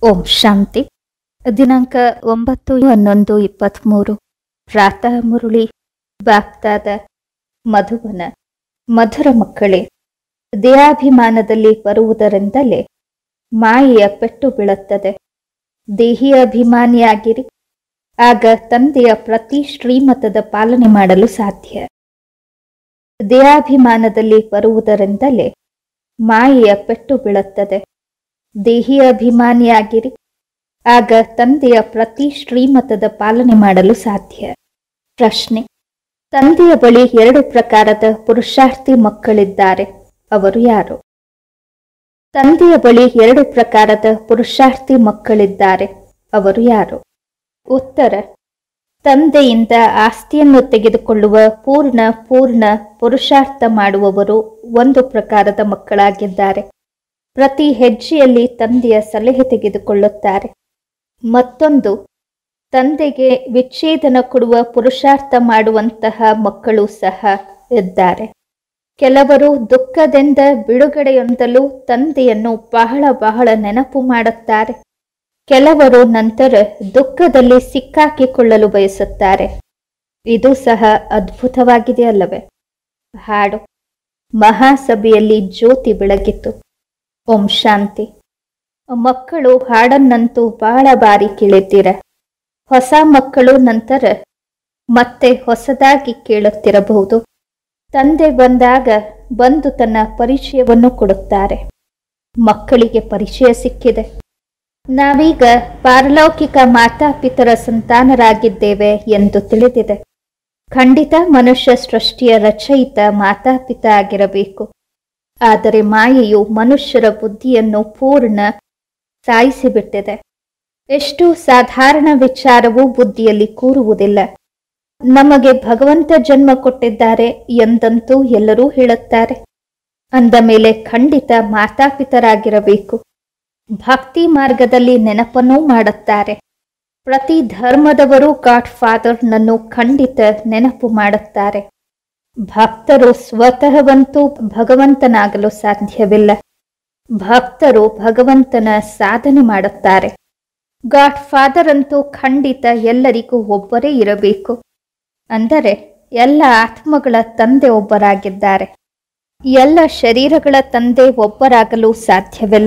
ಓಂ ಶಾಂತಿ ದಿನಾಂಕ ಒಂಬತ್ತು ಹನ್ನೊಂದು ಇಪ್ಪತ್ತ್ಮೂರು ಪ್ರಾತಃ ಮುರುಳಿ ಬಾಪ್ತಾದ ಮಧುವನ ಮಧುರ ಮಕ್ಕಳೇ ದೇಹಾಭಿಮಾನದಲ್ಲಿ ಬರುವುದರಿಂದಲೇ ಮಾಯೆಯ ಪೆಟ್ಟು ಬೀಳುತ್ತದೆ ದೇಹಿಯ ಅಭಿಮಾನಿಯಾಗಿರಿ ಆಗ ತಂದೆಯ ಪ್ರತಿ ಶ್ರೀಮತದ ಪಾಲನೆ ಮಾಡಲು ಸಾಧ್ಯ ದೇಹಾಭಿಮಾನದಲ್ಲಿ ಬರುವುದರಿಂದಲೇ ಮಾಯೆಯ ಪೆಟ್ಟು ಬೀಳುತ್ತದೆ ದೇಹಿಯ ಅಭಿಮಾನಿಯಾಗಿರಿ ಆಗ ತಂದೆಯ ಪ್ರತಿ ಶ್ರೀಮತದ ಪಾಲನೆ ಮಾಡಲು ಸಾಧ್ಯ ಪ್ರಶ್ನೆ ತಂದೆಯ ಬಳಿ ಎರಡು ಪ್ರಕಾರದ ಪುರುಷಾರ್ಥಿ ಮಕ್ಕಳಿದ್ದಾರೆ ಅವರು ಯಾರು ತಂದೆಯ ಬಳಿ ಎರಡು ಪ್ರಕಾರದ ಪುರುಷಾರ್ಥಿ ಮಕ್ಕಳಿದ್ದಾರೆ ಅವರು ಯಾರು ಉತ್ತರ ತಂದೆಯಿಂದ ಆಸ್ತಿಯನ್ನು ತೆಗೆದುಕೊಳ್ಳುವ ಪೂರ್ಣ ಪೂರ್ಣ ಪುರುಷಾರ್ಥ ಮಾಡುವವರು ಒಂದು ಪ್ರಕಾರದ ಮಕ್ಕಳಾಗಿದ್ದಾರೆ ಪ್ರತಿ ಹೆಜ್ಜೆಯಲ್ಲಿ ತಂದೆಯ ಸಲಹೆ ತೆಗೆದುಕೊಳ್ಳುತ್ತಾರೆ ಮತ್ತೊಂದು ತಂದೆಗೆ ವಿಚ್ಛೇದನ ಕೊಡುವ ಪುರುಷಾರ್ಥ ಮಾಡುವಂತಹ ಮಕ್ಕಳು ಸಹ ಇದ್ದಾರೆ ಕೆಲವರು ದುಃಖದಿಂದ ಬಿಡುಗಡೆಯೊಂದಲು ತಂದೆಯನ್ನು ಬಹಳ ಬಹಳ ನೆನಪು ಮಾಡುತ್ತಾರೆ ಕೆಲವರು ನಂತರ ದುಃಖದಲ್ಲಿ ಸಿಕ್ಕಾಕಿಕೊಳ್ಳಲು ಬಯಸುತ್ತಾರೆ ಇದು ಸಹ ಅದ್ಭುತವಾಗಿದೆ ಅಲ್ಲವೇ ಹಾಡು ಮಹಾಸಭೆಯಲ್ಲಿ ಜ್ಯೋತಿ ಬೆಳಗಿತು ಓಂ ಶಾಂತಿ ಮಕ್ಕಳು ಹಾಡನ್ನಂತೂ ಬಹಳ ಬಾರಿ ಕೇಳಿದ್ದೀರ ಹೊಸ ಮಕ್ಕಳು ನಂತರ ಮತ್ತೆ ಹೊಸದಾಗಿ ಕೇಳುತ್ತಿರಬಹುದು ತಂದೆ ಬಂದಾಗ ಬಂದು ತನ್ನ ಪರಿಚಯವನ್ನು ಕೊಡುತ್ತಾರೆ ಮಕ್ಕಳಿಗೆ ಪರಿಚಯ ಸಿಕ್ಕಿದೆ ನಾವೀಗ ಪಾರಲೌಕಿಕ ಮಾತಾಪಿತರ ಸಂತಾನರಾಗಿದ್ದೇವೆ ಎಂದು ತಿಳಿದಿದೆ ಖಂಡಿತ ಮನುಷ್ಯ ಸೃಷ್ಟಿಯ ರಚಯಿತ ಮಾತಾಪಿತ ಆಗಿರಬೇಕು ಆದರೆ ಮಾಯೆಯು ಮನುಷ್ಯರ ಬುದ್ಧಿಯನ್ನು ಪೂರ್ಣ ಸಾಯಿಸಿಬಿಟ್ಟಿದೆ ಎಷ್ಟು ಸಾಧಾರಣ ವಿಚಾರವೂ ಬುದ್ಧಿಯಲ್ಲಿ ಕೂರುವುದಿಲ್ಲ ನಮಗೆ ಭಗವಂತ ಜನ್ಮ ಕೊಟ್ಟಿದ್ದಾರೆ ಎಂದಂತೂ ಎಲ್ಲರೂ ಹೇಳುತ್ತಾರೆ ಅಂದ ಮೇಲೆ ಖಂಡಿತ ಮಾತಾಪಿತರಾಗಿರಬೇಕು ಭಕ್ತಿ ಮಾರ್ಗದಲ್ಲಿ ನೆನಪನ್ನೂ ಮಾಡುತ್ತಾರೆ ಪ್ರತಿ ಧರ್ಮದವರು ಗಾಡ್ ಫಾದರ್ನನ್ನು ಖಂಡಿತ ನೆನಪು ಮಾಡುತ್ತಾರೆ ಭಕ್ತರು ಸ್ವತಃವಂತೂ ಭಗವಂತನಾಗಲು ಸಾಧ್ಯವಿಲ್ಲ ಭಕ್ತರು ಭಗವಂತನ ಸಾಧನೆ ಮಾಡುತ್ತಾರೆ ಗಾಡ್ ಫಾದರ್ ಅಂತೂ ಖಂಡಿತ ಎಲ್ಲರಿಗೂ ಒಬ್ಬರೇ ಇರಬೇಕು ಅಂದರೆ ಎಲ್ಲ ಆತ್ಮಗಳ ತಂದೆ ಒಬ್ಬರಾಗಿದ್ದಾರೆ ಎಲ್ಲ ಶರೀರಗಳ ತಂದೆ ಒಬ್ಬರಾಗಲು ಸಾಧ್ಯವಿಲ್ಲ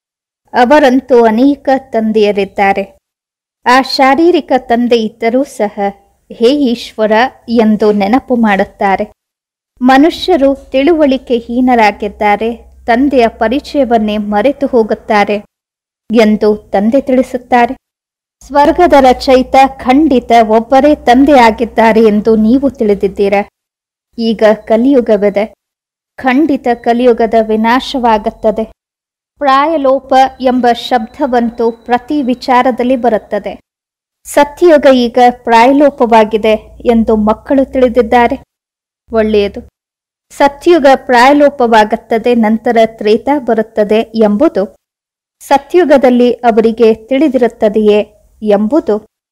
ಅವರಂತೂ ಅನೇಕ ತಂದೆಯರಿದ್ದಾರೆ ಆ ಶಾರೀರಿಕ ತಂದೆ ಇದ್ದರೂ ಸಹ ಹೇ ಈಶ್ವರ ಎಂದು ನೆನಪು ಮಾಡುತ್ತಾರೆ ಮನುಷ್ಯರು ತಿಳುವಳಿಕೆ ಹೀನರಾಗಿದ್ದಾರೆ ತಂದೆಯ ಪರಿಚಯವನ್ನೇ ಮರೆತು ಹೋಗುತ್ತಾರೆ ಎಂದು ತಂದೆ ತಿಳಿಸುತ್ತಾರೆ ಸ್ವರ್ಗದ ರಚಯಿತ ಖಂಡಿತ ಒಬ್ಬರೇ ತಂದೆ ಆಗಿದ್ದಾರೆ ಎಂದು ನೀವು ತಿಳಿದಿದ್ದೀರ ಈಗ ಕಲಿಯುಗವಿದೆ ಖಂಡಿತ ಕಲಿಯುಗದ ವಿನಾಶವಾಗುತ್ತದೆ ಪ್ರಾಯಲೋಪ ಎಂಬ ಶಬ್ದವಂತೂ ಪ್ರತಿ ವಿಚಾರದಲ್ಲಿ ಬರುತ್ತದೆ ಸತ್ಯಯುಗ ಈಗ ಪ್ರಾಯಲೋಪವಾಗಿದೆ ಎಂದು ಮಕ್ಕಳು ತಿಳಿದಿದ್ದಾರೆ ಒಳ್ಳೆಯದು ಸತ್ಯುಗ ಪ್ರಾಯಲೋಪವಾಗುತ್ತದೆ ನಂತರ ತ್ರೇತ ಬರುತ್ತದೆ ಎಂಬುದು ಸತ್ಯುಗದಲ್ಲಿ ಅವರಿಗೆ ತಿಳಿದಿರುತ್ತದೆಯೇ ಎಂಬುದು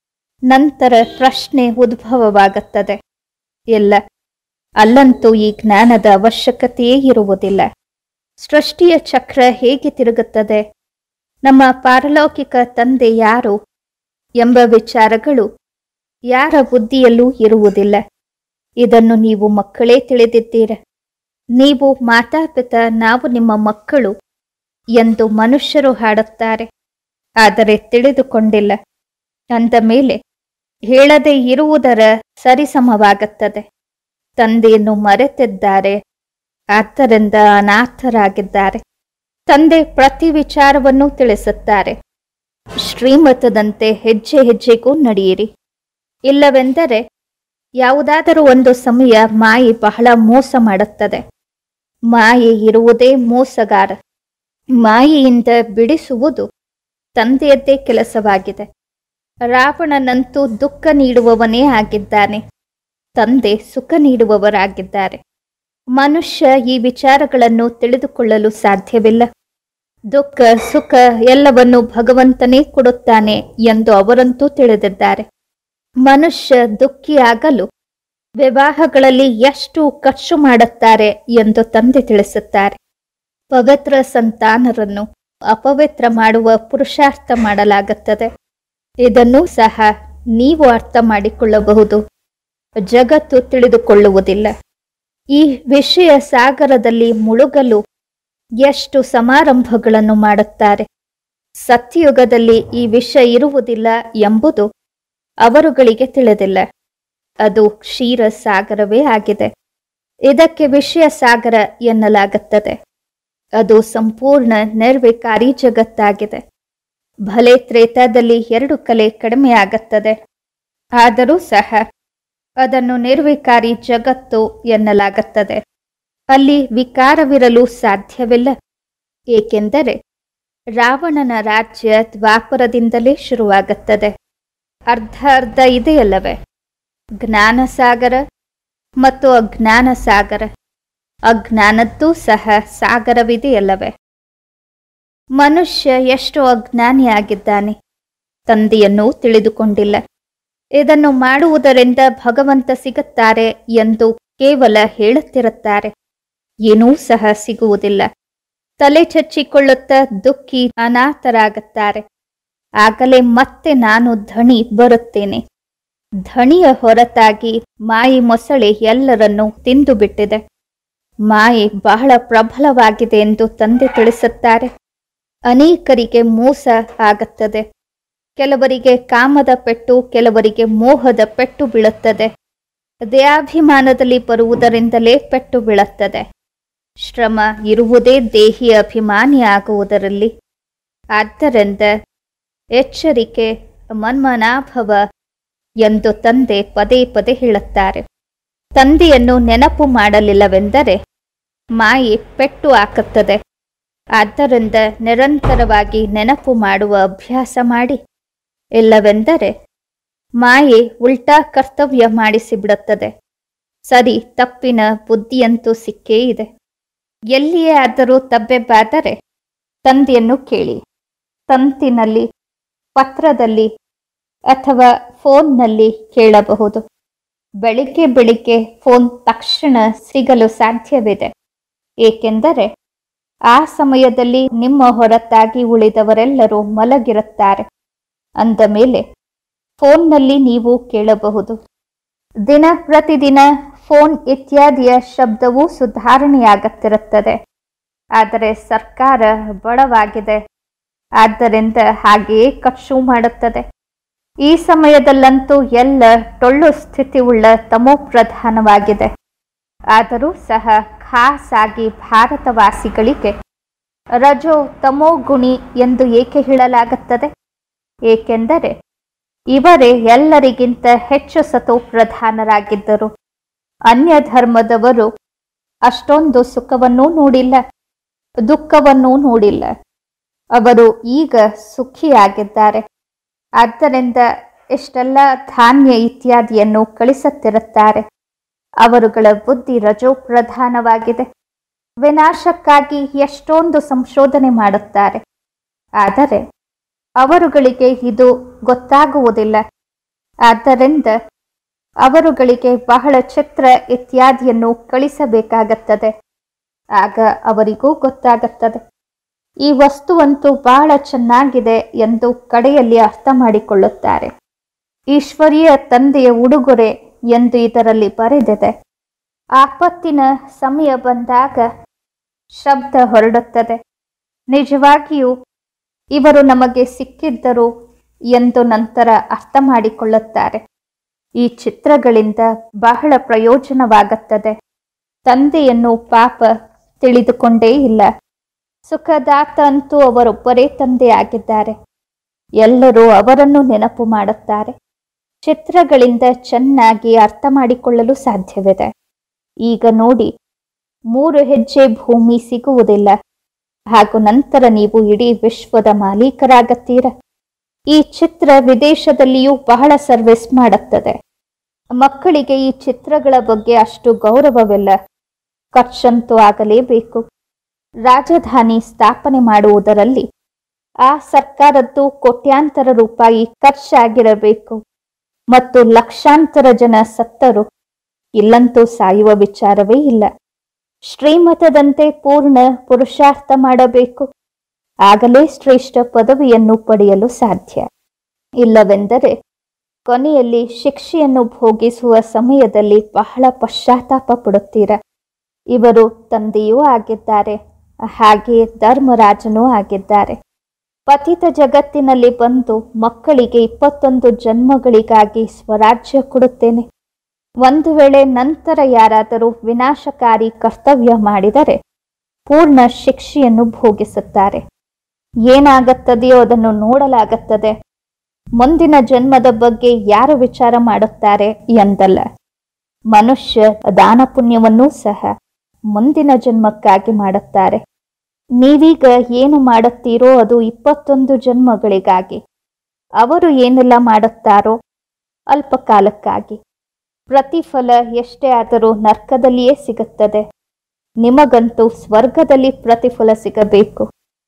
ನಂತರ ಪ್ರಶ್ನೆ ಉದ್ಭವವಾಗುತ್ತದೆ ಇಲ್ಲ ಅಲ್ಲಂತೂ ಈ ಜ್ಞಾನದ ಅವಶ್ಯಕತೆಯೇ ಇರುವುದಿಲ್ಲ ಸೃಷ್ಟಿಯ ಚಕ್ರ ಹೇಗೆ ತಿರುಗುತ್ತದೆ ನಮ್ಮ ಪಾರಲೌಕಿಕ ತಂದೆ ಯಾರು ಎಂಬ ವಿಚಾರಗಳು ಯಾರ ಬುದ್ಧಿಯಲ್ಲೂ ಇರುವುದಿಲ್ಲ ಇದನ್ನು ನೀವು ಮಕ್ಕಳೇ ತಿಳಿದಿದ್ದೀರ ನೀವು ಮಾತಾಪಿತ ನಾವು ನಿಮ್ಮ ಮಕ್ಕಳು ಎಂದು ಮನುಷ್ಯರು ಹಾಡುತ್ತಾರೆ ಆದರೆ ತಿಳಿದುಕೊಂಡಿಲ್ಲ ಅಂದ ಮೇಲೆ ಹೇಳದೆ ಇರುವುದರ ಸರಿಸಮವಾಗುತ್ತದೆ ತಂದೆಯನ್ನು ಮರೆತಿದ್ದಾರೆ ಆದ್ದರಿಂದ ಅನಾಥರಾಗಿದ್ದಾರೆ ತಂದೆ ಪ್ರತಿ ವಿಚಾರವನ್ನು ತಿಳಿಸುತ್ತಾರೆ ಶ್ರೀಮತದಂತೆ ಹೆಜ್ಜೆ ಹೆಜ್ಜೆಗೂ ನಡೆಯಿರಿ ಇಲ್ಲವೆಂದರೆ ಯಾವುದಾದರೂ ಒಂದು ಸಮಯ ಮಾಯೆ ಬಹಳ ಮೋಸ ಮಾಡುತ್ತದೆ ಮಾಯೆ ಇರುವುದೇ ಮೋಸಗಾರ ಮಾಯೆಯಿಂದ ಬಿಡಿಸುವುದು ತಂದೆಯದ್ದೇ ಕೆಲಸವಾಗಿದೆ ರಾವಣನಂತೂ ದುಃಖ ನೀಡುವವನೇ ಆಗಿದ್ದಾನೆ ತಂದೆ ಸುಖ ನೀಡುವವರಾಗಿದ್ದಾರೆ ಮನುಷ್ಯ ಈ ವಿಚಾರಗಳನ್ನು ತಿಳಿದುಕೊಳ್ಳಲು ಸಾಧ್ಯವಿಲ್ಲ ದುಃಖ ಸುಖ ಎಲ್ಲವನ್ನು ಭಗವಂತನೇ ಕೊಡುತ್ತಾನೆ ಎಂದು ಅವರಂತೂ ತಿಳಿದಿದ್ದಾರೆ ಮನುಷ್ಯ ದುಃಖಿಯಾಗಲು ವಿವಾಹಗಳಲ್ಲಿ ಎಷ್ಟು ಖರ್ಚು ಮಾಡುತ್ತಾರೆ ಎಂದು ತಂದೆ ತಿಳಿಸುತ್ತಾರೆ ಪವಿತ್ರ ಸಂತಾನರನ್ನು ಅಪವಿತ್ರ ಮಾಡುವ ಪುರುಷಾರ್ಥ ಮಾಡಲಾಗುತ್ತದೆ ಇದನ್ನೂ ಸಹ ನೀವು ಅರ್ಥ ಮಾಡಿಕೊಳ್ಳಬಹುದು ಜಗತ್ತು ತಿಳಿದುಕೊಳ್ಳುವುದಿಲ್ಲ ಈ ವಿಷಯ ಸಾಗರದಲ್ಲಿ ಮುಳುಗಲು ಎಷ್ಟು ಸಮಾರಂಭಗಳನ್ನು ಮಾಡುತ್ತಾರೆ ಸತ್ಯಯುಗದಲ್ಲಿ ಈ ವಿಷ ಇರುವುದಿಲ್ಲ ಎಂಬುದು ಅವರುಗಳಿಗೆ ತಿಳಿದಿಲ್ಲ ಅದು ಕ್ಷೀರ ಸಾಗರವೇ ಆಗಿದೆ ಇದಕ್ಕೆ ವಿಷಯ ಸಾಗರ ಎನ್ನಲಾಗುತ್ತದೆ ಅದು ಸಂಪೂರ್ಣ ನಿರ್ವಿಕಾರಿ ಜಗತ್ತಾಗಿದೆ ಭಲೆ ತ್ರೇತಾದಲ್ಲಿ ಎರಡು ಕಲೆ ಕಡಿಮೆಯಾಗುತ್ತದೆ ಆದರೂ ಸಹ ಅದನ್ನು ನಿರ್ವಿಕಾರಿ ಜಗತ್ತು ಎನ್ನಲಾಗುತ್ತದೆ ಅಲ್ಲಿ ವಿಕಾರವಿರಲು ಸಾಧ್ಯವಿಲ್ಲ ಏಕೆಂದರೆ ರಾವಣನ ರಾಜ್ಯ ದ್ವಾಪರದಿಂದಲೇ ಶುರುವಾಗುತ್ತದೆ ಅರ್ಧ ಅರ್ಧ ಇದೆಯಲ್ಲವೇ ಜ್ಞಾನಸಾಗರ ಮತ್ತು ಅಜ್ಞಾನ ಸಾಗರ ಅಜ್ಞಾನದ್ದೂ ಸಹ ಸಾಗರವಿದೆಯಲ್ಲವೇ ಮನುಷ್ಯ ಎಷ್ಟು ಅಜ್ಞಾನಿಯಾಗಿದ್ದಾನೆ ತಂದೆಯನ್ನು ತಿಳಿದುಕೊಂಡಿಲ್ಲ ಇದನ್ನು ಮಾಡುವುದರಿಂದ ಭಗವಂತ ಸಿಗುತ್ತಾರೆ ಎಂದು ಕೇವಲ ಹೇಳುತ್ತಿರುತ್ತಾರೆ ಏನೂ ಸಹ ಸಿಗುವುದಿಲ್ಲ ತಲೆ ಚಚ್ಚಿಕೊಳ್ಳುತ್ತಾ ದುಃಖಿ ಅನಾಥರಾಗುತ್ತಾರೆ ಆಗಲೇ ಮತ್ತೆ ನಾನು ಧಣಿ ಬರುತ್ತೇನೆ ಧಣಿಯ ಹೊರತಾಗಿ ಮಾಯಿ ಮೊಸಳೆ ಎಲ್ಲರನ್ನೂ ತಿಂದು ಬಿಟ್ಟಿದೆ ಮಾಯೆ ಬಹಳ ಪ್ರಬಲವಾಗಿದೆ ಎಂದು ತಂದೆ ತಿಳಿಸುತ್ತಾರೆ ಅನೇಕರಿಗೆ ಮೋಸ ಆಗುತ್ತದೆ ಕೆಲವರಿಗೆ ಕಾಮದ ಪೆಟ್ಟು ಕೆಲವರಿಗೆ ಮೋಹದ ಪೆಟ್ಟು ಬೀಳುತ್ತದೆ ದೇಹಾಭಿಮಾನದಲ್ಲಿ ಬರುವುದರಿಂದಲೇ ಪೆಟ್ಟು ಬೀಳುತ್ತದೆ ಶ್ರಮ ಇರುವುದೇ ದೇಹಿ ಅಭಿಮಾನಿ ಆಗುವುದರಲ್ಲಿ ಆದ್ದರಿಂದ ಎಚ್ಚರಿಕೆ ಮನ್ಮನಾಭವ ಎಂದು ತಂದೆ ಪದೇ ಪದೇ ಹೇಳುತ್ತಾರೆ ತಂದೆಯನ್ನು ನೆನಪು ಮಾಡಲಿಲ್ಲವೆಂದರೆ ಮಾಯೆ ಪೆಟ್ಟು ಹಾಕುತ್ತದೆ ಆದ್ದರಿಂದ ನಿರಂತರವಾಗಿ ನೆನಪು ಮಾಡುವ ಅಭ್ಯಾಸ ಮಾಡಿ ಇಲ್ಲವೆಂದರೆ ಮಾಯೆ ಉಲ್ಟಾ ಕರ್ತವ್ಯ ಮಾಡಿಸಿಬಿಡುತ್ತದೆ ಸರಿ ತಪ್ಪಿನ ಬುದ್ಧಿಯಂತೂ ಸಿಕ್ಕೇ ಇದೆ ಎಲ್ಲಿಯೇ ಆದರೂ ತಬ್ಬೆಬ್ಬಾದರೆ ತಂದೆಯನ್ನು ಕೇಳಿ ತಂತಿನಲ್ಲಿ ಪತ್ರದಲ್ಲಿ ಅಥವಾ ಫೋನ್ನಲ್ಲಿ ಕೇಳಬಹುದು ಬೆಳಿಗ್ಗೆ ಬೆಳಿಗ್ಗೆ ಫೋನ್ ತಕ್ಷಣ ಸಿಗಲು ಸಾಧ್ಯವಿದೆ ಏಕೆಂದರೆ ಆ ಸಮಯದಲ್ಲಿ ನಿಮ್ಮ ಹೊರತಾಗಿ ಉಳಿದವರೆಲ್ಲರೂ ಮಲಗಿರುತ್ತಾರೆ ಅಂದ ಮೇಲೆ ಫೋನ್ನಲ್ಲಿ ನೀವು ಕೇಳಬಹುದು ದಿನ ಪ್ರತಿದಿನ ಫೋನ್ ಇತ್ಯಾದಿಯ ಶಬ್ದವೂ ಸುಧಾರಣೆಯಾಗುತ್ತಿರುತ್ತದೆ ಆದರೆ ಸರ್ಕಾರ ಬಡವಾಗಿದೆ ಆದ್ದರಿಂದ ಹಾಗೆಯೇ ಖರ್ಚು ಮಾಡುತ್ತದೆ ಈ ಸಮಯದಲ್ಲಂತೂ ಎಲ್ಲ ಟೊಳ್ಳು ಸ್ಥಿತಿ ಉಳ್ಳ ತಮೋಪ್ರಧಾನವಾಗಿದೆ ಆದರೂ ಸಹ ಖಾಸಾಗಿ ಭಾರತವಾಸಿಗಳಿಗೆ ರಜೋ ತಮೋಗುಣಿ ಎಂದು ಏಕೆ ಹೇಳಲಾಗುತ್ತದೆ ಏಕೆಂದರೆ ಇವರೇ ಎಲ್ಲರಿಗಿಂತ ಹೆಚ್ಚು ಸತೋಪ್ರಧಾನರಾಗಿದ್ದರು ಅನ್ಯ ಧರ್ಮದವರು ಅಷ್ಟೊಂದು ಸುಖವನ್ನೂ ನೋಡಿಲ್ಲ ದುಃಖವನ್ನೂ ನೋಡಿಲ್ಲ ಅವರು ಈಗ ಸುಖಿಯಾಗಿದ್ದಾರೆ ಆದ್ದರಿಂದ ಇಷ್ಟೆಲ್ಲ ಧಾನ್ಯ ಇತ್ಯಾದಿಯನ್ನು ಕಳಿಸುತ್ತಿರುತ್ತಾರೆ ಅವರುಗಳ ಬುದ್ಧಿ ರಜೋಪ್ರಧಾನವಾಗಿದೆ ವಿನಾಶಕ್ಕಾಗಿ ಎಷ್ಟೊಂದು ಸಂಶೋಧನೆ ಮಾಡುತ್ತಾರೆ ಆದರೆ ಅವರುಗಳಿಗೆ ಇದು ಗೊತ್ತಾಗುವುದಿಲ್ಲ ಆದ್ದರಿಂದ ಅವರುಗಳಿಗೆ ಬಹಳ ಚಿತ್ರ ಇತ್ಯಾದಿಯನ್ನು ಕಳಿಸಬೇಕಾಗುತ್ತದೆ ಆಗ ಅವರಿಗೂ ಗೊತ್ತಾಗುತ್ತದೆ ಈ ವಸ್ತುವಂತೂ ಬಹಳ ಚೆನ್ನಾಗಿದೆ ಎಂದು ಕಡೆಯಲ್ಲಿ ಅರ್ಥ ಮಾಡಿಕೊಳ್ಳುತ್ತಾರೆ ಈಶ್ವರೀಯ ತಂದೆಯ ಉಡುಗೊರೆ ಎಂದು ಇದರಲ್ಲಿ ಬರೆದಿದೆ ಆಪತ್ತಿನ ಸಮಯ ಬಂದಾಗ ಶಬ್ದ ಹೊರಡುತ್ತದೆ ನಿಜವಾಗಿಯೂ ಇವರು ನಮಗೆ ಸಿಕ್ಕಿದ್ದರು ಎಂದು ನಂತರ ಅರ್ಥ ಮಾಡಿಕೊಳ್ಳುತ್ತಾರೆ ಈ ಚಿತ್ರಗಳಿಂದ ಬಹಳ ಪ್ರಯೋಜನವಾಗುತ್ತದೆ ತಂದೆಯನ್ನು ಪಾಪ ತಿಳಿದುಕೊಂಡೇ ಇಲ್ಲ ಸುಖದಾತ ಅಂತೂ ಅವರೊಬ್ಬರೇ ತಂದೆಯಾಗಿದ್ದಾರೆ ಎಲ್ಲರೂ ಅವರನ್ನು ನೆನಪು ಮಾಡುತ್ತಾರೆ ಚಿತ್ರಗಳಿಂದ ಚೆನ್ನಾಗಿ ಅರ್ಥ ಮಾಡಿಕೊಳ್ಳಲು ಸಾಧ್ಯವಿದೆ ಈಗ ನೋಡಿ ಮೂರು ಹೆಜ್ಜೆ ಭೂಮಿ ಸಿಗುವುದಿಲ್ಲ ಹಾಗೂ ನಂತರ ನೀವು ಇಡೀ ವಿಶ್ವದ ಮಾಲೀಕರಾಗತ್ತೀರ ಈ ಚಿತ್ರ ವಿದೇಶದಲ್ಲಿಯೂ ಬಹಳ ಸರ್ವಿಸ್ ಮಾಡುತ್ತದೆ ಮಕ್ಕಳಿಗೆ ಈ ಚಿತ್ರಗಳ ಬಗ್ಗೆ ಅಷ್ಟು ಗೌರವವಿಲ್ಲ ಖರ್ಚಂತೂ ಆಗಲೇಬೇಕು ರಾಜಧಾನಿ ಸ್ಥಾಪನೆ ಮಾಡುವುದರಲ್ಲಿ ಆ ಸರ್ಕಾರದ್ದು ಕೋಟ್ಯಾಂತರ ರೂಪಾಯಿ ಖರ್ಚಾಗಿರಬೇಕು ಮತ್ತು ಲಕ್ಷಾಂತರ ಜನ ಸತ್ತರು ಇಲ್ಲಂತೂ ಸಾಯುವ ವಿಚಾರವೇ ಇಲ್ಲ ಶ್ರೀಮತದಂತೆ ಪೂರ್ಣ ಪುರುಷಾರ್ಥ ಮಾಡಬೇಕು ಆಗಲೇ ಶ್ರೇಷ್ಠ ಪದವಿಯನ್ನು ಪಡೆಯಲು ಸಾಧ್ಯ ಇಲ್ಲವೆಂದರೆ ಕೊನೆಯಲ್ಲಿ ಶಿಕ್ಷೆಯನ್ನು ಭೋಗಿಸುವ ಸಮಯದಲ್ಲಿ ಬಹಳ ಪಶ್ಚಾತ್ತಾಪ ಪಡುತ್ತೀರ ಇವರು ತಂದೆಯೂ ಆಗಿದ್ದಾರೆ ಹಾಗೆ ಧರ್ಮರಾಜನೂ ಆಗಿದ್ದಾರೆ ಪತಿತ ಜಗತ್ತಿನಲ್ಲಿ ಬಂದು ಮಕ್ಕಳಿಗೆ ಇಪ್ಪತ್ತೊಂದು ಜನ್ಮಗಳಿಗಾಗಿ ಸ್ವರಾಜ್ಯ ಕೊಡುತ್ತೇನೆ ಒಂದು ವೇಳೆ ನಂತರ ಯಾರಾದರೂ ವಿನಾಶಕಾರಿ ಕರ್ತವ್ಯ ಮಾಡಿದರೆ ಪೂರ್ಣ ಶಿಕ್ಷೆಯನ್ನು ಭೋಗಿಸುತ್ತಾರೆ ಏನಾಗುತ್ತದೆಯೋ ಅದನ್ನು ನೋಡಲಾಗುತ್ತದೆ ಮುಂದಿನ ಜನ್ಮದ ಬಗ್ಗೆ ಯಾರು ವಿಚಾರ ಮಾಡುತ್ತಾರೆ ಎಂದಲ್ಲ ಮನುಷ್ಯ ದಾನ ಪುಣ್ಯವನ್ನೂ ಸಹ ಮುಂದಿನ ಜನ್ಮಕ್ಕಾಗಿ ಮಾಡುತ್ತಾರೆ ನೀವೀಗ ಏನು ಮಾಡುತ್ತೀರೋ ಅದು ಇಪ್ಪತ್ತೊಂದು ಜನ್ಮಗಳಿಗಾಗಿ ಅವರು ಏನೆಲ್ಲ ಮಾಡುತ್ತಾರೋ ಅಲ್ಪ ಕಾಲಕ್ಕಾಗಿ ಪ್ರತಿಫಲ ಎಷ್ಟೇ ಆದರೂ ನರ್ಕದಲ್ಲಿಯೇ ಸಿಗುತ್ತದೆ ನಿಮಗಂತೂ ಸ್ವರ್ಗದಲ್ಲಿ ಪ್ರತಿಫಲ ಸಿಗಬೇಕು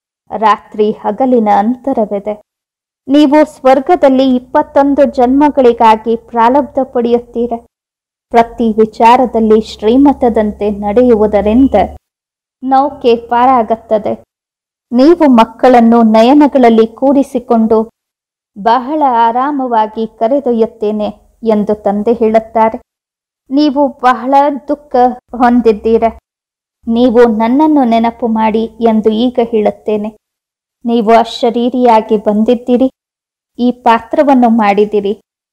ರಾತ್ರಿ ಹಗಲಿನ ಅಂತರವಿದೆ ನೀವು ಸ್ವರ್ಗದಲ್ಲಿ ಇಪ್ಪತ್ತೊಂದು ಜನ್ಮಗಳಿಗಾಗಿ ಪ್ರಾರಬ್ಧ ಪಡೆಯುತ್ತೀರ ಪ್ರತಿ ವಿಚಾರದಲ್ಲಿ ಶ್ರೀಮತದಂತೆ ನಡೆಯುವುದರಿಂದ ನೌಕೆ ಪಾರಾಗುತ್ತದೆ ನೀವು ಮಕ್ಕಳನ್ನು ನಯನಗಳಲ್ಲಿ ಕೂರಿಸಿಕೊಂಡು ಬಹಳ ಆರಾಮವಾಗಿ ಕರೆದೊಯ್ಯುತ್ತೇನೆ ಎಂದು ತಂದೆ ಹೇಳುತ್ತಾರೆ ನೀವು ಬಹಳ ದುಃಖ ಹೊಂದಿದ್ದೀರ ನೀವು ನನ್ನನ್ನು ನೆನಪು ಮಾಡಿ ಎಂದು ಈಗ ಹೇಳುತ್ತೇನೆ ನೀವು ಅಶರೀರಿಯಾಗಿ ಬಂದಿದ್ದೀರಿ ಈ ಪಾತ್ರವನ್ನು ಮಾಡಿದಿರಿ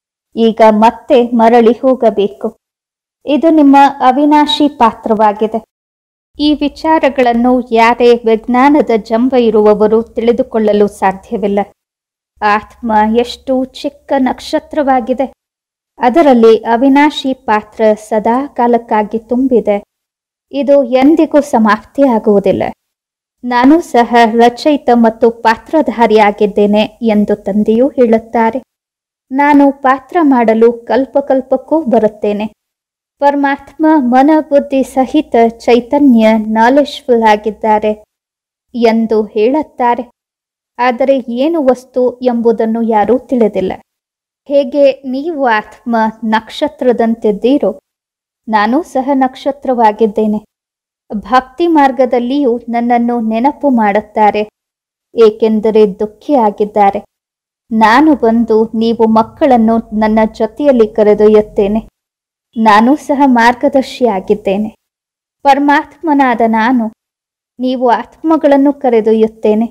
ಈಗ ಮತ್ತೆ ಮರಳಿ ಹೋಗಬೇಕು ಇದು ನಿಮ್ಮ ಅವಿನಾಶಿ ಪಾತ್ರವಾಗಿದೆ ಈ ವಿಚಾರಗಳನ್ನು ಯಾರೇ ವಿಜ್ಞಾನದ ಜಂಬ ಇರುವವರು ತಿಳಿದುಕೊಳ್ಳಲು ಸಾಧ್ಯವಿಲ್ಲ ಆತ್ಮ ಎಷ್ಟು ಚಿಕ್ಕ ನಕ್ಷತ್ರವಾಗಿದೆ ಅದರಲ್ಲಿ ಅವಿನಾಶಿ ಪಾತ್ರ ಸದಾ ಕಾಲಕ್ಕಾಗಿ ತುಂಬಿದೆ ಇದು ಎಂದಿಗೂ ಸಮಾಪ್ತಿಯಾಗುವುದಿಲ್ಲ ನಾನು ಸಹ ರಚಯಿತ ಮತ್ತು ಪಾತ್ರಧಾರಿಯಾಗಿದ್ದೇನೆ ಎಂದು ತಂದೆಯೂ ಹೇಳುತ್ತಾರೆ ನಾನು ಪಾತ್ರ ಮಾಡಲು ಕಲ್ಪಕಲ್ಪಕ್ಕೂ ಬರುತ್ತೇನೆ ಪರಮಾತ್ಮ ಮನ ಬುದ್ಧಿ ಸಹಿತ ಚೈತನ್ಯ ನಾಲೆಜ್ಫುಲ್ ಆಗಿದ್ದಾರೆ ಎಂದು ಹೇಳುತ್ತಾರೆ ಆದರೆ ಏನು ವಸ್ತು ಎಂಬುದನ್ನು ಯಾರೂ ತಿಳಿದಿಲ್ಲ ಹೇಗೆ ನೀವು ಆತ್ಮ ನಕ್ಷತ್ರದಂತಿದ್ದೀರೋ ನಾನು ಸಹ ನಕ್ಷತ್ರವಾಗಿದ್ದೇನೆ ಭಕ್ತಿ ಮಾರ್ಗದಲ್ಲಿಯೂ ನನ್ನನ್ನು ನೆನಪು ಮಾಡುತ್ತಾರೆ ಏಕೆಂದರೆ ದುಃಖಿಯಾಗಿದ್ದಾರೆ ನಾನು ಬಂದು ನೀವು ಮಕ್ಕಳನ್ನು ನನ್ನ ಜೊತೆಯಲ್ಲಿ ಕರೆದೊಯ್ಯುತ್ತೇನೆ ನಾನು ಸಹ ಮಾರ್ಗದರ್ಶಿಯಾಗಿದ್ದೇನೆ ಪರಮಾತ್ಮನಾದ ನಾನು ನೀವು ಆತ್ಮಗಳನ್ನು ಕರೆದೊಯ್ಯುತ್ತೇನೆ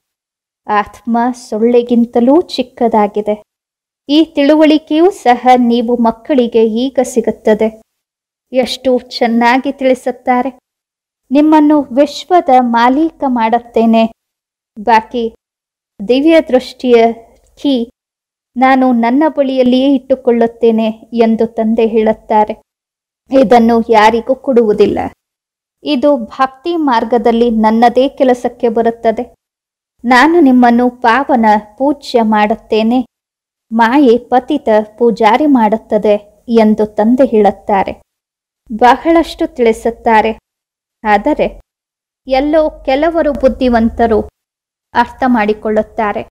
ಆತ್ಮ ಸೊಳ್ಳೆಗಿಂತಲೂ ಚಿಕ್ಕದಾಗಿದೆ ಈ ತಿಳುವಳಿಕೆಯೂ ಸಹ ನೀವು ಮಕ್ಕಳಿಗೆ ಈಗ ಸಿಗುತ್ತದೆ ಎಷ್ಟು ಚೆನ್ನಾಗಿ ತಿಳಿಸುತ್ತಾರೆ ನಿಮ್ಮನ್ನು ವಿಶ್ವದ ಮಾಲೀಕ ಮಾಡುತ್ತೇನೆ ಬಾಕಿ ದಿವ್ಯ ದೃಷ್ಟಿಯ ಕೀ ನಾನು ನನ್ನ ಬಳಿಯಲ್ಲಿಯೇ ಇಟ್ಟುಕೊಳ್ಳುತ್ತೇನೆ ಎಂದು ತಂದೆ ಹೇಳುತ್ತಾರೆ ಇದನ್ನು ಯಾರಿಗೂ ಕೊಡುವುದಿಲ್ಲ ಇದು ಭಕ್ತಿ ಮಾರ್ಗದಲ್ಲಿ ನನ್ನದೇ ಕೆಲಸಕ್ಕೆ ಬರುತ್ತದೆ ನಾನು ನಿಮ್ಮನ್ನು ಪಾವನ ಪೂಜ್ಯ ಮಾಡುತ್ತೇನೆ ಮಾಯೆ ಪತಿತ ಪೂಜಾರಿ ಮಾಡುತ್ತದೆ ಎಂದು ತಂದೆ ಹೇಳುತ್ತಾರೆ ಬಹಳಷ್ಟು ತಿಳಿಸುತ್ತಾರೆ ಆದರೆ ಎಲ್ಲೋ ಕೆಲವರು ಬುದ್ಧಿವಂತರು ಅರ್ಥ ಮಾಡಿಕೊಳ್ಳುತ್ತಾರೆ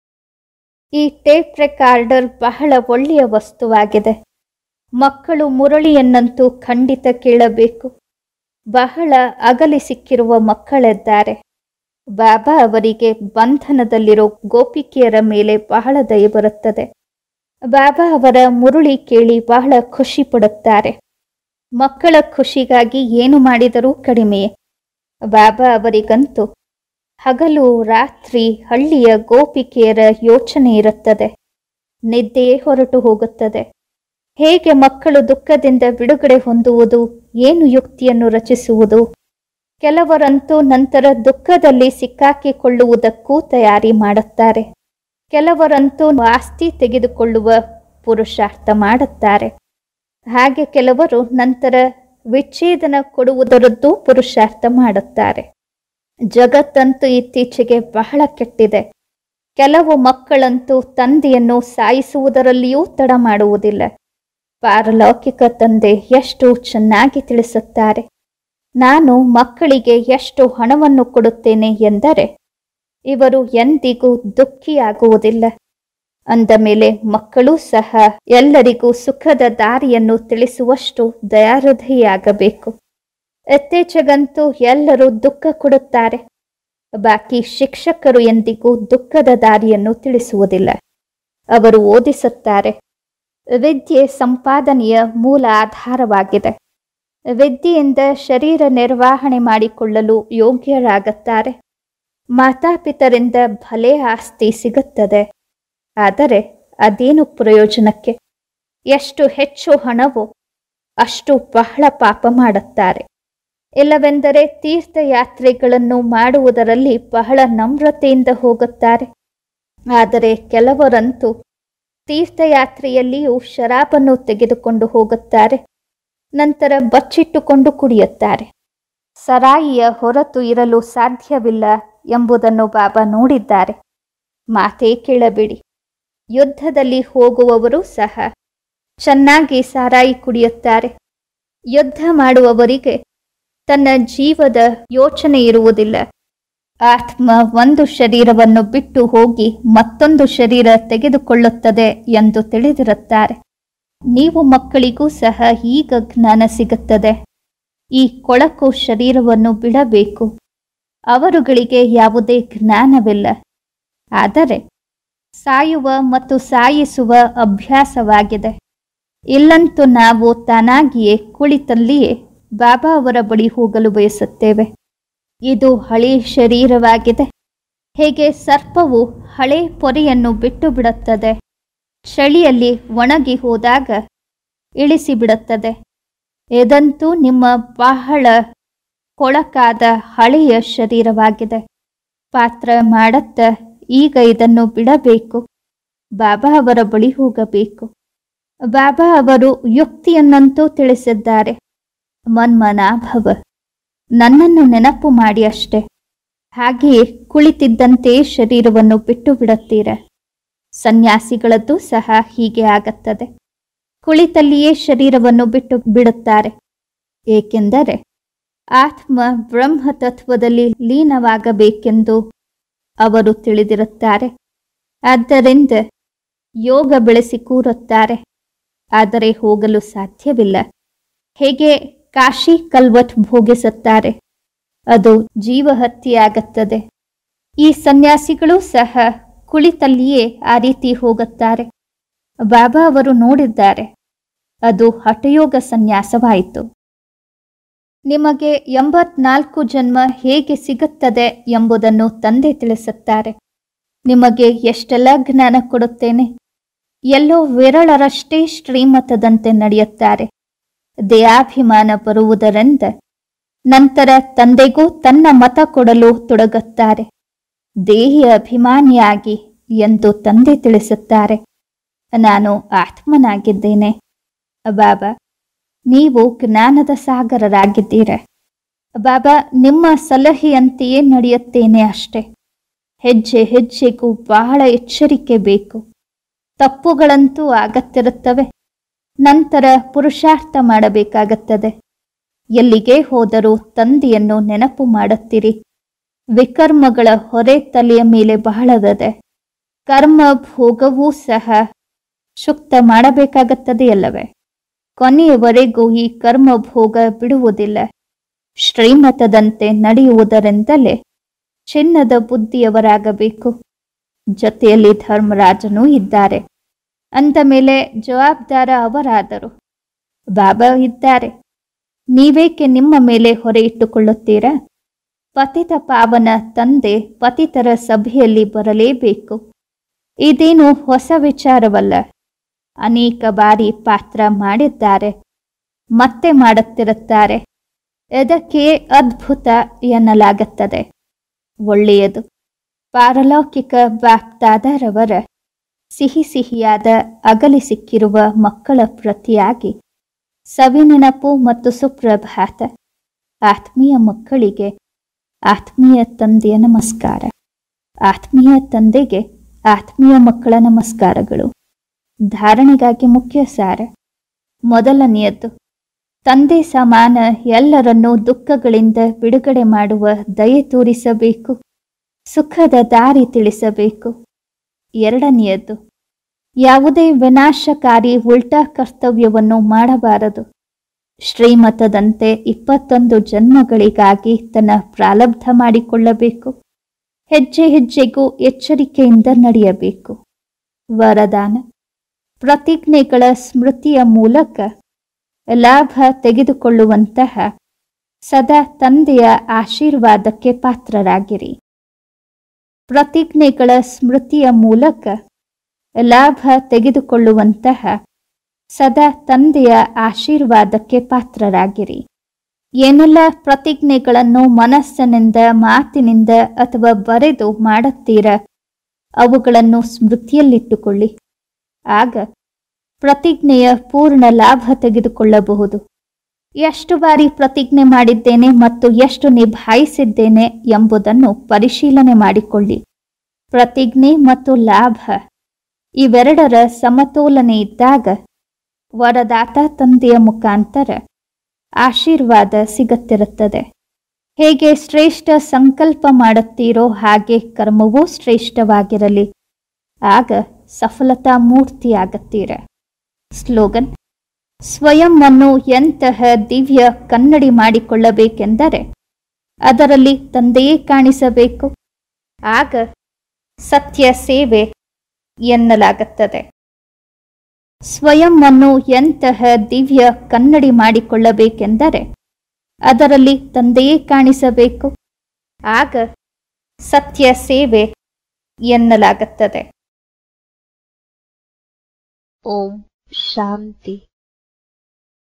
ಈ ಟೇಪ್ ರೆಕಾರ್ಡರ್ ಬಹಳ ಒಳ್ಳೆಯ ವಸ್ತುವಾಗಿದೆ ಮಕ್ಕಳು ಮುರಳಿಯನ್ನಂತೂ ಖಂಡಿತ ಕೇಳಬೇಕು ಬಹಳ ಅಗಲಿ ಸಿಕ್ಕಿರುವ ಮಕ್ಕಳಿದ್ದಾರೆ ಬಾಬಾ ಅವರಿಗೆ ಬಂಧನದಲ್ಲಿರೋ ಗೋಪಿಕೆಯರ ಮೇಲೆ ಬಹಳ ದಯ ಬರುತ್ತದೆ ಬಾಬಾ ಅವರ ಮುರುಳಿ ಕೇಳಿ ಬಹಳ ಖುಷಿ ಪಡುತ್ತಾರೆ ಮಕ್ಕಳ ಖುಷಿಗಾಗಿ ಏನು ಮಾಡಿದರೂ ಕಡಿಮೆಯೇ ಬಾಬಾ ಅವರಿಗಂತೂ ಹಗಲು ರಾತ್ರಿ ಹಳ್ಳಿಯ ಗೋಪಿಕೆಯರ ಯೋಚನೆ ಇರುತ್ತದೆ ನಿದ್ದೆಯೇ ಹೊರಟು ಹೋಗುತ್ತದೆ ಹೇಗೆ ಮಕ್ಕಳು ದುಃಖದಿಂದ ಬಿಡುಗಡೆ ಹೊಂದುವುದು ಏನು ಯುಕ್ತಿಯನ್ನು ರಚಿಸುವುದು ಕೆಲವರಂತೂ ನಂತರ ದುಃಖದಲ್ಲಿ ಸಿಕ್ಕಾಕಿಕೊಳ್ಳುವುದಕ್ಕೂ ತಯಾರಿ ಮಾಡುತ್ತಾರೆ ಕೆಲವರಂತೂ ಆಸ್ತಿ ತೆಗೆದುಕೊಳ್ಳುವ ಪುರುಷಾರ್ಥ ಮಾಡುತ್ತಾರೆ ಹಾಗೆ ಕೆಲವರು ನಂತರ ವಿಚ್ಛೇದನ ಕೊಡುವುದರದ್ದು ಪುರುಷಾರ್ಥ ಮಾಡುತ್ತಾರೆ ಜಗತ್ತಂತೂ ಇತ್ತೀಚೆಗೆ ಬಹಳ ಕೆಟ್ಟಿದೆ ಕೆಲವು ಮಕ್ಕಳಂತೂ ತಂದೆಯನ್ನು ಸಾಯಿಸುವುದರಲ್ಲಿಯೂ ತಡ ಮಾಡುವುದಿಲ್ಲ ಪಾರಲೌಕಿಕ ತಂದೆ ಎಷ್ಟು ಚೆನ್ನಾಗಿ ತಿಳಿಸುತ್ತಾರೆ ನಾನು ಮಕ್ಕಳಿಗೆ ಎಷ್ಟು ಹಣವನ್ನು ಕೊಡುತ್ತೇನೆ ಎಂದರೆ ಇವರು ಎಂದಿಗೂ ದುಃಖಿಯಾಗುವುದಿಲ್ಲ ಅಂದ ಮೇಲೆ ಮಕ್ಕಳೂ ಸಹ ಎಲ್ಲರಿಗೂ ಸುಖದ ದಾರಿಯನ್ನು ತಿಳಿಸುವಷ್ಟು ದಯಾಹೃದಯಿಯಾಗಬೇಕು ಇತ್ತೀಚೆಗಂತೂ ಎಲ್ಲರೂ ದುಃಖ ಕೊಡುತ್ತಾರೆ ಬಾಕಿ ಶಿಕ್ಷಕರು ಎಂದಿಗೂ ದುಃಖದ ದಾರಿಯನ್ನು ತಿಳಿಸುವುದಿಲ್ಲ ಅವರು ಓದಿಸುತ್ತಾರೆ ವಿದ್ಯೆ ಸಂಪಾದನೆಯ ಮೂಲ ಆಧಾರವಾಗಿದೆ ವಿದ್ಯೆಯಿಂದ ಶರೀರ ನಿರ್ವಹಣೆ ಮಾಡಿಕೊಳ್ಳಲು ಯೋಗ್ಯರಾಗುತ್ತಾರೆ ಮಾತಾಪಿತರಿಂದ ಭಲೆ ಆಸ್ತಿ ಸಿಗುತ್ತದೆ ಆದರೆ ಅದೇನು ಪ್ರಯೋಜನಕ್ಕೆ ಎಷ್ಟು ಹೆಚ್ಚು ಹಣವೋ ಅಷ್ಟು ಬಹಳ ಪಾಪ ಮಾಡುತ್ತಾರೆ ಇಲ್ಲವೆಂದರೆ ತೀರ್ಥಯಾತ್ರೆಗಳನ್ನು ಮಾಡುವುದರಲ್ಲಿ ಬಹಳ ನಮ್ರತೆಯಿಂದ ಹೋಗುತ್ತಾರೆ ಆದರೆ ಕೆಲವರಂತೂ ತೀರ್ಥಯಾತ್ರೆಯಲ್ಲಿಯೂ ಶರಾಬನ್ನು ತೆಗೆದುಕೊಂಡು ಹೋಗುತ್ತಾರೆ ನಂತರ ಬಚ್ಚಿಟ್ಟುಕೊಂಡು ಕುಡಿಯುತ್ತಾರೆ ಸರಾಯಿಯ ಹೊರತು ಇರಲು ಸಾಧ್ಯವಿಲ್ಲ ಎಂಬುದನ್ನು ಬಾಬಾ ನೋಡಿದ್ದಾರೆ ಮಾತೇ ಕೇಳಬೇಡಿ ಯುದ್ಧದಲ್ಲಿ ಹೋಗುವವರು ಸಹ ಚೆನ್ನಾಗಿ ಸಾರಾಯಿ ಕುಡಿಯುತ್ತಾರೆ ಯುದ್ಧ ಮಾಡುವವರಿಗೆ ತನ್ನ ಜೀವದ ಯೋಚನೆ ಇರುವುದಿಲ್ಲ ಆತ್ಮ ಒಂದು ಶರೀರವನ್ನು ಬಿಟ್ಟು ಹೋಗಿ ಮತ್ತೊಂದು ಶರೀರ ತೆಗೆದುಕೊಳ್ಳುತ್ತದೆ ಎಂದು ತಿಳಿದಿರುತ್ತಾರೆ ನೀವು ಮಕ್ಕಳಿಗೂ ಸಹ ಈಗ ಜ್ಞಾನ ಸಿಗುತ್ತದೆ ಈ ಕೊಳಕು ಶರೀರವನ್ನು ಬಿಡಬೇಕು ಅವರುಗಳಿಗೆ ಯಾವುದೇ ಜ್ಞಾನವಿಲ್ಲ ಆದರೆ ಸಾಯುವ ಮತ್ತು ಸಾಯಿಸುವ ಅಭ್ಯಾಸವಾಗಿದೆ ಇಲ್ಲಂತೂ ನಾವು ತಾನಾಗಿಯೇ ಕುಳಿತಲ್ಲಿಯೇ ಬಾಬಾ ಅವರ ಬಳಿ ಹೋಗಲು ಬಯಸುತ್ತೇವೆ ಇದು ಹಳೆ ಶರೀರವಾಗಿದೆ ಹೇಗೆ ಸರ್ಪವು ಹಳೆ ಪೊರೆಯನ್ನು ಬಿಟ್ಟು ಬಿಡುತ್ತದೆ ಚಳಿಯಲ್ಲಿ ಒಣಗಿ ಹೋದಾಗ ಇಳಿಸಿ ಬಿಡುತ್ತದೆ ಇದಂತೂ ನಿಮ್ಮ ಬಹಳ ಕೊಳಕಾದ ಹಳೆಯ ಶರೀರವಾಗಿದೆ ಪಾತ್ರ ಮಾಡತ್ತ ಈಗ ಇದನ್ನು ಬಿಡಬೇಕು ಬಾಬಾ ಅವರ ಬಳಿ ಹೋಗಬೇಕು ಬಾಬಾ ಅವರು ಯುಕ್ತಿಯನ್ನಂತೂ ತಿಳಿಸಿದ್ದಾರೆ ಮನ್ಮನಾಭವ ನನ್ನನ್ನು ನೆನಪು ಮಾಡಿ ಅಷ್ಟೆ ಹಾಗೆಯೇ ಕುಳಿತಿದ್ದಂತೆ ಶರೀರವನ್ನು ಬಿಟ್ಟು ಬಿಡುತ್ತೀರ ಸನ್ಯಾಸಿಗಳದ್ದು ಸಹ ಹೀಗೆ ಆಗತ್ತದೆ ಕುಳಿತಲ್ಲಿಯೇ ಶರೀರವನ್ನು ಬಿಟ್ಟು ಬಿಡುತ್ತಾರೆ ಏಕೆಂದರೆ ಆತ್ಮ ಬ್ರಹ್ಮ ತತ್ವದಲ್ಲಿ ಲೀನವಾಗಬೇಕೆಂದು ಅವರು ತಿಳಿದಿರುತ್ತಾರೆ ಆದ್ದರಿಂದ ಯೋಗ ಬೆಳೆಸಿ ಕೂರುತ್ತಾರೆ ಆದರೆ ಹೋಗಲು ಸಾಧ್ಯವಿಲ್ಲ ಹೇಗೆ ಕಾಶಿ ಕಲ್ವಟ್ ಭೋಗಿಸುತ್ತಾರೆ ಅದು ಜೀವಹತ್ಯೆಯಾಗುತ್ತದೆ ಈ ಸನ್ಯಾಸಿಗಳು ಸಹ ಕುಳಿತಲ್ಲಿಯೇ ಆ ರೀತಿ ಹೋಗುತ್ತಾರೆ ಬಾಬಾ ಅವರು ನೋಡಿದ್ದಾರೆ ಅದು ಹಠಯೋಗ ಸನ್ಯಾಸವಾಯಿತು ನಿಮಗೆ ಎಂಬತ್ನಾಲ್ಕು ಜನ್ಮ ಹೇಗೆ ಸಿಗುತ್ತದೆ ಎಂಬುದನ್ನು ತಂದೆ ತಿಳಿಸುತ್ತಾರೆ ನಿಮಗೆ ಎಷ್ಟೆಲ್ಲ ಜ್ಞಾನ ಕೊಡುತ್ತೇನೆ ಎಲ್ಲೋ ವಿರಳರಷ್ಟೇ ಶ್ರೀಮತದಂತೆ ನಡೆಯುತ್ತಾರೆ ದೇಹಾಭಿಮಾನ ಬರುವುದರಿಂದ ನಂತರ ತಂದೆಗೂ ತನ್ನ ಮತ ಕೊಡಲು ತೊಡಗುತ್ತಾರೆ ದೇಹಿ ಅಭಿಮಾನಿಯಾಗಿ ಎಂದು ತಂದೆ ತಿಳಿಸುತ್ತಾರೆ ನಾನು ಆತ್ಮನಾಗಿದ್ದೇನೆ ಬಾಬಾ ನೀವು ಜ್ಞಾನದ ಸಾಗರರಾಗಿದ್ದೀರ ಬಾಬಾ ನಿಮ್ಮ ಸಲಹೆಯಂತೆಯೇ ನಡೆಯುತ್ತೇನೆ ಅಷ್ಟೆ ಹೆಜ್ಜೆ ಹೆಜ್ಜೆಗೂ ಬಹಳ ಎಚ್ಚರಿಕೆ ಬೇಕು ತಪ್ಪುಗಳಂತೂ ಆಗತ್ತಿರುತ್ತವೆ ನಂತರ ಪುರುಷಾರ್ಥ ಮಾಡಬೇಕಾಗುತ್ತದೆ ಎಲ್ಲಿಗೆ ಹೋದರೂ ತಂದೆಯನ್ನು ನೆನಪು ಮಾಡುತ್ತೀರಿ ವಿಕರ್ಮಗಳ ಹೊರೆ ತಲೆಯ ಮೇಲೆ ಬಹಳದದೆ ಕರ್ಮ ಭೋಗವೂ ಸಹ ಶುಕ್ತ ಮಾಡಬೇಕಾಗುತ್ತದೆಯಲ್ಲವೇ ಕೊನೆಯವರೆಗೂ ಈ ಕರ್ಮ ಭೋಗ ಬಿಡುವುದಿಲ್ಲ ಶ್ರೀಮತದಂತೆ ನಡೆಯುವುದರಿಂದಲೇ ಚಿನ್ನದ ಬುದ್ಧಿಯವರಾಗಬೇಕು ಜೊತೆಯಲ್ಲಿ ಧರ್ಮರಾಜನೂ ಇದ್ದಾರೆ ಅಂದ ಮೇಲೆ ಜವಾಬ್ದಾರ ಅವರಾದರು ಬಾಬಾ ಇದ್ದಾರೆ ನೀವೇಕೆ ನಿಮ್ಮ ಮೇಲೆ ಹೊರೆ ಇಟ್ಟುಕೊಳ್ಳುತ್ತೀರಾ ಪತಿತ ಪಾವನ ತಂದೆ ಪತಿತರ ಸಭೆಯಲ್ಲಿ ಬರಲೇಬೇಕು ಇದೇನು ಹೊಸ ವಿಚಾರವಲ್ಲ ಅನೇಕ ಬಾರಿ ಪಾತ್ರ ಮಾಡಿದ್ದಾರೆ ಮತ್ತೆ ಮಾಡುತ್ತಿರುತ್ತಾರೆ ಇದಕ್ಕೆ ಅದ್ಭುತ ಎನ್ನಲಾಗುತ್ತದೆ ಒಳ್ಳೆಯದು ಪಾರಲೌಕಿಕ ಬಾಪ್ತಾದರವರ ಸಿಹಿ ಸಿಹಿಯಾದ ಅಗಲಿ ಸಿಕ್ಕಿರುವ ಮಕ್ಕಳ ಪ್ರತಿಯಾಗಿ ಸವಿನೆನಪು ಮತ್ತು ಸುಪ್ರಭಾತ ಆತ್ಮೀಯ ಮಕ್ಕಳಿಗೆ ಆತ್ಮೀಯ ತಂದೆಯ ನಮಸ್ಕಾರ ಆತ್ಮೀಯ ತಂದೆಗೆ ಆತ್ಮೀಯ ಮಕ್ಕಳ ನಮಸ್ಕಾರಗಳು ಧಾರಣೆಗಾಗಿ ಮುಖ್ಯ ಸಾರ ಮೊದಲನೆಯದ್ದು ತಂದೆ ಸಮಾನ ಎಲ್ಲರನ್ನೂ ದುಃಖಗಳಿಂದ ಬಿಡುಗಡೆ ಮಾಡುವ ದಯೆ ತೋರಿಸಬೇಕು ಸುಖದ ದಾರಿ ತಿಳಿಸಬೇಕು ಎರಡನೆಯದ್ದು ಯಾವುದೇ ವಿನಾಶಕಾರಿ ಉಲ್ಟಾ ಕರ್ತವ್ಯವನ್ನು ಮಾಡಬಾರದು ಶ್ರೀಮತದಂತೆ ಇಪ್ಪತ್ತೊಂದು ಜನ್ಮಗಳಿಗಾಗಿ ತನ್ನ ಪ್ರಾರಬ್ಧ ಮಾಡಿಕೊಳ್ಳಬೇಕು ಹೆಜ್ಜೆ ಹೆಜ್ಜೆಗೂ ಎಚ್ಚರಿಕೆಯಿಂದ ನಡೆಯಬೇಕು ವರದಾನ ಪ್ರತಿಜ್ಞೆಗಳ ಸ್ಮೃತಿಯ ಮೂಲಕ ಲಾಭ ತೆಗೆದುಕೊಳ್ಳುವಂತಹ ಸದಾ ತಂದೆಯ ಆಶೀರ್ವಾದಕ್ಕೆ ಪಾತ್ರರಾಗಿರಿ ಪ್ರತಿಜ್ಞೆಗಳ ಸ್ಮೃತಿಯ ಮೂಲಕ ಲಾಭ ತೆಗೆದುಕೊಳ್ಳುವಂತಹ ಸದಾ ತಂದೆಯ ಆಶೀರ್ವಾದಕ್ಕೆ ಪಾತ್ರರಾಗಿರಿ ಏನೆಲ್ಲ ಪ್ರತಿಜ್ಞೆಗಳನ್ನು ಮನಸ್ಸಿನಿಂದ ಮಾತಿನಿಂದ ಅಥವಾ ಬರೆದು ಮಾಡುತ್ತೀರ ಅವುಗಳನ್ನು ಸ್ಮೃತಿಯಲ್ಲಿಟ್ಟುಕೊಳ್ಳಿ ಆಗ ಪ್ರತಿಜ್ಞೆಯ ಪೂರ್ಣ ಲಾಭ ತೆಗೆದುಕೊಳ್ಳಬಹುದು ಎಷ್ಟು ಬಾರಿ ಪ್ರತಿಜ್ಞೆ ಮಾಡಿದ್ದೇನೆ ಮತ್ತು ಎಷ್ಟು ನಿಭಾಯಿಸಿದ್ದೇನೆ ಎಂಬುದನ್ನು ಪರಿಶೀಲನೆ ಮಾಡಿಕೊಳ್ಳಿ ಪ್ರತಿಜ್ಞೆ ಮತ್ತು ಲಾಭ ಇವೆರಡರ ಸಮತೋಲನೆ ಇದ್ದಾಗ ವರದಾತ ತಂದೆಯ ಮುಖಾಂತರ ಆಶೀರ್ವಾದ ಸಿಗುತ್ತಿರುತ್ತದೆ ಹೇಗೆ ಶ್ರೇಷ್ಠ ಸಂಕಲ್ಪ ಮಾಡುತ್ತೀರೋ ಹಾಗೆ ಕರ್ಮವೂ ಶ್ರೇಷ್ಠವಾಗಿರಲಿ ಆಗ ಸಫಲತಾ ಮೂರ್ತಿಯಾಗುತ್ತೀರ ಸ್ಲೋಗನ್ ಸ್ವಯಂವನ್ನು ಎಂತಹ ದಿವ್ಯ ಕನ್ನಡಿ ಮಾಡಿಕೊಳ್ಳಬೇಕೆಂದರೆ ಅದರಲ್ಲಿ ತಂದೆಯೇ ಕಾಣಿಸಬೇಕು ಆಗ ಸತ್ಯ ಸೇವೆ ಎನ್ನಲಾಗುತ್ತದೆ ಸ್ವಯಂವನ್ನು ಎಂತಹ ದಿವ್ಯ ಕನ್ನಡಿ ಮಾಡಿಕೊಳ್ಳಬೇಕೆಂದರೆ ಅದರಲ್ಲಿ ತಂದೆಯೇ ಕಾಣಿಸಬೇಕು ಆಗ ಸತ್ಯ ಸೇವೆ ಎನ್ನಲಾಗುತ್ತದೆ ಓಂ ಶಾಂತಿ